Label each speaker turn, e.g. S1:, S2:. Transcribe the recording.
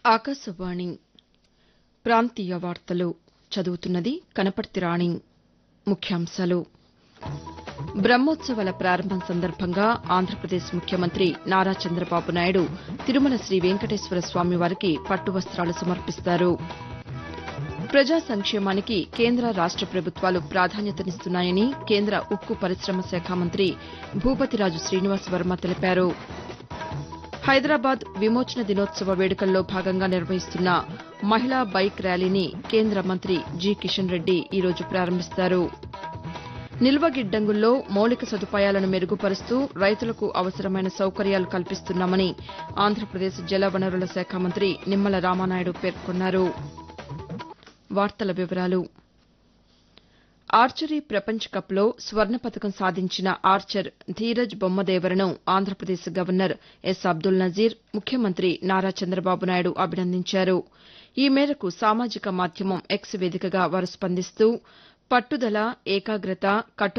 S1: ఆకాశవాణి ప్రాంతీయ వార్తలు చదువుతున్నది కనపర్తి రాణి ముఖ్యాంశాలు బ్రహ్మోత్సవాల ప్రారంభం సందర్భంగా ఆంధ్రప్రదేశ్ ముఖ్యమంత్రి నారా చంద్రబాబు నాయుడు తిరుమల శ్రీ వెంకటేశ్వర స్వామి వారికి పట్టు వస్తాలు సమర్పిస్తారు ప్రజా సంక్షేమానికి కేంద్ర రాష్ట ప్రభుత్వాలు ప్రాధాన్యతనిస్తున్నాయని కేంద్ర ఉక్కు పరిశమ శాఖ మంత్రి భూపతిరాజు శ్రీనివాస్ వర్మ తెలిపారు హైదరాబాద్ విమోచన దినోత్సవ వేడుకల్లో భాగంగా నిర్వహిస్తున్న మహిళా బైక్ ర్యాలీని కేంద్ర మంత్రి జి కిషన్ రెడ్డి ఈరోజు ప్రారంభిస్తారు నిల్వ గిడ్డంగుల్లో మౌలిక సదుపాయాలను మెరుగుపరుస్తూ రైతులకు అవసరమైన సౌకర్యాలు కల్పిస్తున్నామని ఆంధ్రప్రదేశ్ జలవనరుల శాఖ మంత్రి నిమ్మల రామానాయుడు పేర్కొన్నారు ఆర్చరీ ప్రపంచ కప్లో స్వర్ణ పతకం సాధించిన ఆర్చర్ ధీరజ్ బొమ్మదేవరను ఆంధ్రప్రదేశ్ గవర్నర్ ఎస్ అబ్దుల్ నజీర్ ముఖ్యమంత్రి నారా చంద్రబాబు నాయుడు అభినందించారు ఈ మేరకు సామాజిక మాధ్యమం ఎక్స్ వేదికగా వారు స్పందిస్తూ పట్టుదల ఏకాగ్రత